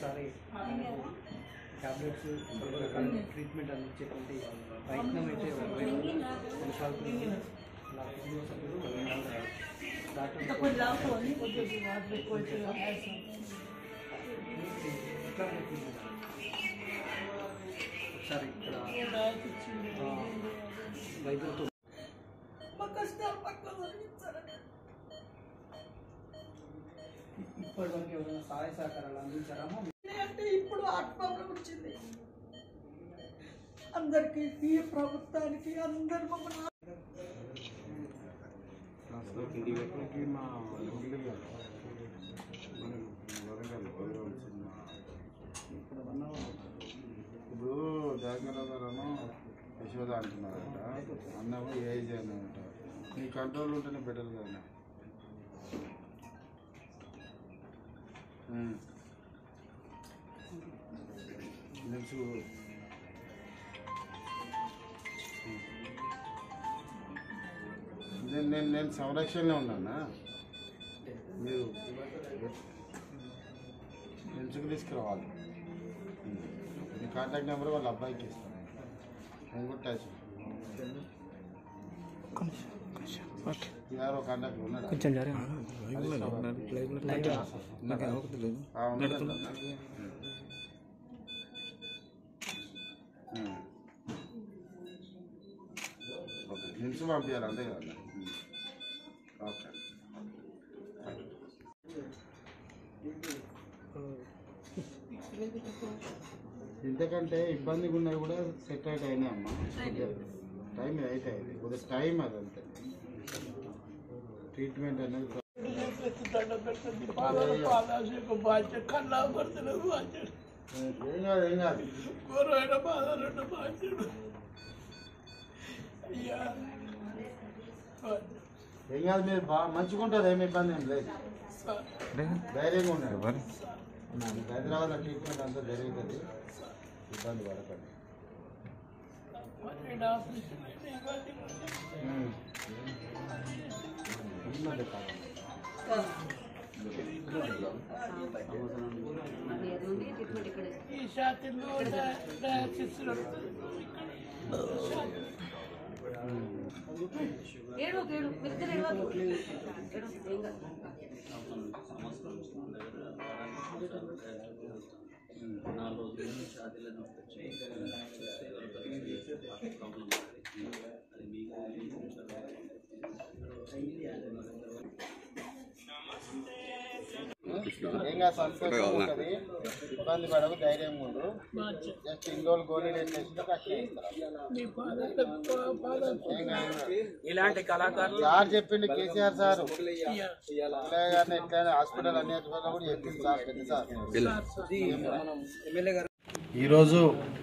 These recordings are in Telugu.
ఒకసారి టాబ్లెట్స్ ట్రీట్మెంట్ అందించేటువంటి ప్రయత్నం అయితే కొనసాగుతుంది నా కుటుంబ సభ్యులు డాక్టర్ ఎట్లా చెప్పింది? ఒకసారి ఇక్కడ ఆ, వైద్యులతో ఇప్పటివరకు ఎవరైనా సహాయ సహకారాలు అందించారామో అంటే ఇప్పుడు ఆత్మహత్య వచ్చింది అందరికీ ఈ ప్రభుత్వానికి అందరు మమ్మల్ని ఇప్పటికీ మా ఊళ్ళో మనం వరంగల్ వరంగల్ సినిమా ఇప్పుడు జగన్రావు గారు యశోద అంటున్నారట అన్నము ఏజ్ అని అంట నీ కంట్రోల్ ఉంటేనే బెటర్ కదా తెలుసు నేను నేను నేను సంరక్షణలో ఉన్నానా మీరు ఎంచుకు తీసుకురావాలి మీ కాంటాక్ట్ నెంబర్ వాళ్ళ అబ్బాయికి ఇస్తాను నేను కూడా టచ్ యారో కాంటాక్ట్ ఉన్నాడు కొంచెం జరిగింది ఓకే నిమిషం పంపించాలి అంతే కదా ఓకే ఇంతకంటే ఇబ్బందిగా ఉన్నది కూడా సెట్ అయితే అయినాయి అమ్మ టైం అయితే అయింది కొద్దిగా టైం అదంతే ట్రీట్మెంట్ అనేది దండం పెట్టండి పాదాలు పాదాశకు బాధ్య కన్నా భర్తలకు బాధ్యుడు ఏం కాదు ఏం కాదు ఘోరమైన బాధలున్న బాధ్యుడు అయ్యా ఏం కాదు మీరు బాగా మంచిగా ఉంటుంది ఏమి ఇబ్బంది ఏం లేదు సార్ ధైర్యంగా ఉండండి హైదరాబాద్ ట్రీట్మెంట్ అంతా జరుగుతుంది ఇబ్బంది పడకండి మరి ఆపరేషన్ అయితే ఇవ్వండి ఉమ్. ఉన్నది కాదు. ఈ షాతిలో డయాసిస్ ఏడు ఏడు ఇద్దరు ఏడవద్దు ఏడు ఏం కాదు ఏం కాదు సంతోషంగా ఉంటుంది ఇబ్బంది పడకు ధైర్యంగా ఉండు జస్ట్ ఇన్ని రోజులు గోళీ వేసేసి కట్టే నీ పాదాలకు పాదాలు ఏం కాదు ఇలాంటి కళాకారులు సార్ చెప్పిండు కేసీఆర్ సార్ పిల్లయ్య గారిని ఎట్లయినా హాస్పిటల్ అన్ని హాస్పిటల్ కూడా చెప్పింది సార్ పెద్ద సార్ ఎమ్మెల్యే గారు ఈరోజు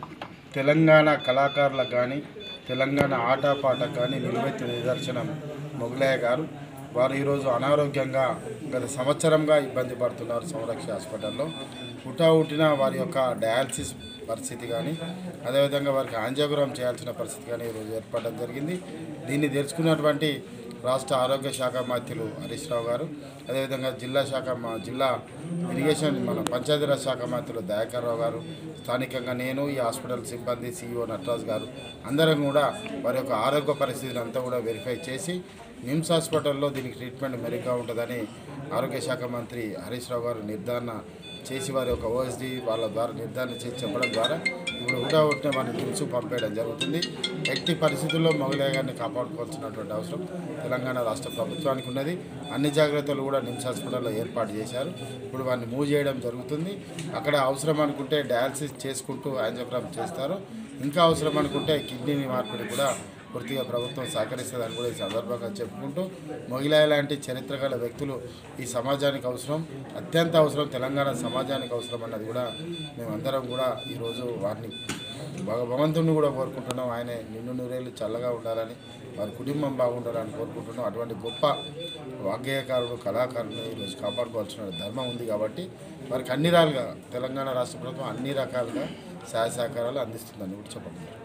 తెలంగాణ కళాకారులకు కానీ తెలంగాణ ఆటపాటకు కానీ నిలువెత్తు నిదర్శనం మొగలయ్య గారు వారు ఈరోజు అనారోగ్యంగా గత సంవత్సరంగా ఇబ్బంది పడుతున్నారు సంరక్ష హాస్పిటల్లో పుటా ఉట్టిన వారి యొక్క డయాలసిస్ పరిస్థితి కానీ అదేవిధంగా వారికి ఆంజియోగ్రామ్ చేయాల్సిన పరిస్థితి కానీ ఈరోజు ఏర్పడడం జరిగింది దీన్ని తెలుసుకున్నటువంటి రాష్ట్ర ఆరోగ్య శాఖ మంత్రులు హరీష్ రావు గారు అదేవిధంగా జిల్లా శాఖ మా జిల్లా ఇరిగేషన్ మన పంచాయతీరాజ్ శాఖ మంత్రులు దయాకర్ రావు గారు స్థానికంగా నేను ఈ హాస్పిటల్ సిబ్బంది సిఇఓ నటరాజ్ గారు అందరం కూడా వారి యొక్క ఆరోగ్య పరిస్థితిని అంతా కూడా వెరిఫై చేసి నిమ్స్ హాస్పిటల్లో దీనికి ట్రీట్మెంట్ మెరుగ్గా ఉంటుందని ఆరోగ్య శాఖ మంత్రి హరీష్ రావు గారు నిర్ధారణ చేసి వారి యొక్క ఓఎస్డి వాళ్ళ ద్వారా నిర్ధారణ చేసి చెప్పడం ద్వారా ఇప్పుడు హుడా ఒకటిన మన నిమ్స్ పంపేయడం జరుగుతుంది ఎట్టి పరిస్థితుల్లో మొగలయ్య గారిని కాపాడుకోవాల్సినటువంటి అవసరం తెలంగాణ రాష్ట్ర ప్రభుత్వానికి ఉన్నది అన్ని జాగ్రత్తలు కూడా నిమ్స్ హాస్పిటల్లో ఏర్పాటు చేశారు ఇప్పుడు వారిని మూవ్ చేయడం జరుగుతుంది అక్కడ అవసరం అనుకుంటే డయాలసిస్ చేసుకుంటూ యాంజియోగ్రామ్ చేస్తారు ఇంకా అవసరం అనుకుంటే కిడ్నీ మార్పిడి కూడా పూర్తిగా ప్రభుత్వం సహకరిస్తుందని కూడా ఈ సందర్భంగా చెప్పుకుంటూ మొగిలాయ లాంటి చరిత్ర గల వ్యక్తులు ఈ సమాజానికి అవసరం అత్యంత అవసరం తెలంగాణ సమాజానికి అవసరం అన్నది కూడా మేమందరం కూడా ఈరోజు వారిని భగ- భగవంతుడిని కూడా కోరుకుంటున్నాం ఆయన నిన్ను నూరేళ్ళు చల్లగా ఉండాలని వారి కుటుంబం బాగుండాలని కోరుకుంటున్నాం అటువంటి గొప్ప వాగ్గేయకారుడు కళాకారుని ఈరోజు కాపాడుకోవాల్సిన ధర్మం ఉంది కాబట్టి వారికి అన్ని రకాలుగా తెలంగాణ రాష్ట్ర ప్రభుత్వం అన్ని రకాలుగా సహాయ సహకారాలు అందిస్తుందని కూడా చెప్పండి